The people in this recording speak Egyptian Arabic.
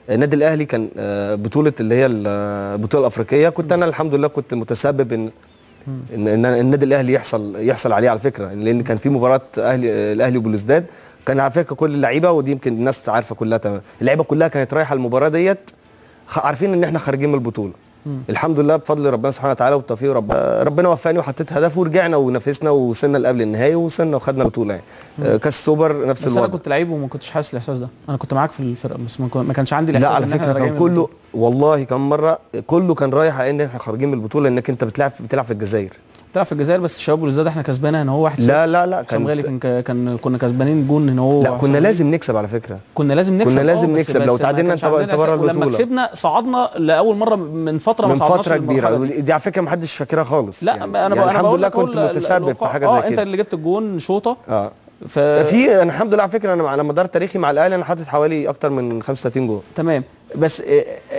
النادي الاهلي كان آه، بطوله اللي هي البطوله الافريقيه كنت انا الحمد لله كنت متسبب ان ان إن النادي الاهلي يحصل يحصل عليه على فكره لان كان في مباراه اهلي الاهلي وبلوزداد كان على فكره كل اللعيبه ودي يمكن الناس عارفه كلها تمام اللعيبه كلها كانت رايحه المباراه ديت خ- عارفين ان احنا خارجين من البطوله الحمد لله بفضل ربنا سبحانه وتعالى والتوفيق رب ربنا وفقني وحطيت هدف ورجعنا ونافسنا ووصلنا لقبل النهائي ووصلنا وخدنا البطوله يعني آه، كاس السوبر نفس بس انا الوضع كنت لعيب وما كنتش حاسس الاحساس ده انا كنت معاك في الفرقه بس ما كن- ما كانش عندي الاحساس لا على إن إحنا فكره راجعين كان من كله البطولة. والله كم مره كله كان رايح على ان احنا خارجين من البطوله انك انت بتلعب بتلعب في الجزائر بتلعب في الجزائر بس الشباب والزاد احنا كسبانه هنا هو 1 لا لا لا حسام غالي كان كان كان كنا كسبانين جون هنا هو لا وحسام كنا غالي. لازم نكسب على فكره كنا لازم نكسب كنا لازم آه، بس- نكسب. بس لو ما تعادلنا كانش انت بقى- عندنا انت بره إحساس. ولما البطولة. كسبنا صعدنا لاول مره من فتره ما من صعدناش فتره كبيره للمرحلة دي. دي على فكره ما حدش فاكرها خالص لا يعني انا يعني بقى انا الحمد بقول لله لك كنت هو ال- متسبب في الوقوع- حاجه اه زي انت كده اللي جبت الجون شوطه اه ف في انا الحمد لله على فكره انا على مدار تاريخي مع الاهلي انا حاطط حوالي اكتر من 35 جول تمام بس آه،